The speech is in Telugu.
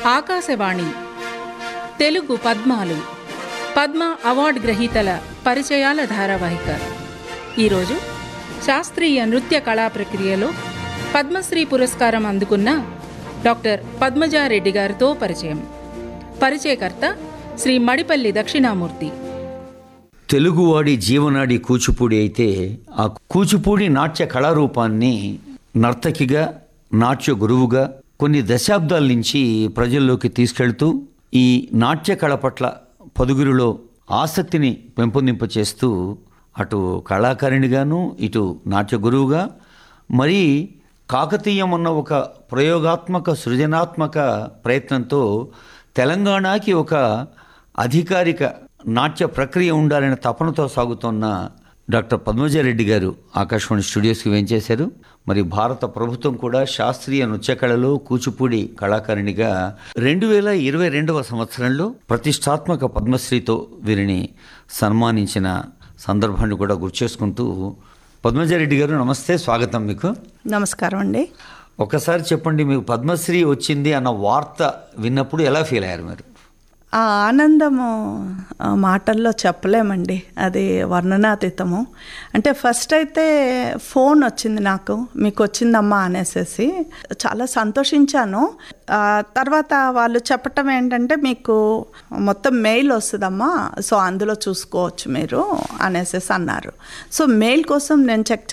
ఆకాశవాణి తెలుగు పద్మాలు పద్మ అవార్డు గ్రహీతల పరిచయాల ధారావాహిక ఈరోజు శాస్త్రీయ నృత్య కళా ప్రక్రియలో పద్మశ్రీ పురస్కారం అందుకున్న డాక్టర్ పద్మజారెడ్డి గారితో పరిచయం పరిచయకర్త శ్రీ మడిపల్లి దక్షిణామూర్తి తెలుగువాడి జీవనాడి కూచిపూడి అయితే ఆ కూచిపూడి నాట్య కళారూపాన్ని నర్తకిగా నాట్య గురువుగా కొన్ని దశాబ్దాల నుంచి ప్రజల్లోకి తీసుకెళ్తూ ఈ నాట్య కళ పట్ల పదుగురిలో ఆసక్తిని పెంపొందింపచేస్తూ అటు కళాకారిణిగాను ఇటు నాట్య గురువుగా మరి కాకతీయం అన్న ఒక ప్రయోగాత్మక సృజనాత్మక ప్రయత్నంతో తెలంగాణకి ఒక అధికారిక నాట్య ప్రక్రియ ఉండాలనే తపనతో సాగుతున్న డాక్టర్ పద్మజారెడ్డి గారు ఆకాశవాణి స్టూడియోస్కి వేంచేశారు మరి భారత ప్రభుత్వం కూడా శాస్త్రీయ నృత్య కళలో కూచిపూడి కళాకారిణిగా రెండు వేల ఇరవై రెండవ సంవత్సరంలో ప్రతిష్టాత్మక పద్మశ్రీతో వీరిని సన్మానించిన సందర్భాన్ని కూడా గుర్తు చేసుకుంటూ పద్మజారెడ్డి గారు నమస్తే స్వాగతం మీకు నమస్కారం అండి ఒకసారి చెప్పండి మీకు పద్మశ్రీ వచ్చింది అన్న వార్త విన్నప్పుడు ఎలా ఫీల్ అయ్యారు మీరు ఆ ఆనందము ఆ, మాటల్లో చెప్పలేమండి అది వర్ణనాతీతము అంటే ఫస్ట్ అయితే ఫోన్ వచ్చింది నాకు మీకు వచ్చిందమ్మా అనేసేసి చాలా సంతోషించాను ఆ, తర్వాత వాళ్ళు చెప్పటం ఏంటంటే మీకు మొత్తం మెయిల్ వస్తుందమ్మా సో అందులో చూసుకోవచ్చు మీరు అనేసేసి అన్నారు సో మెయిల్ కోసం నేను చెక్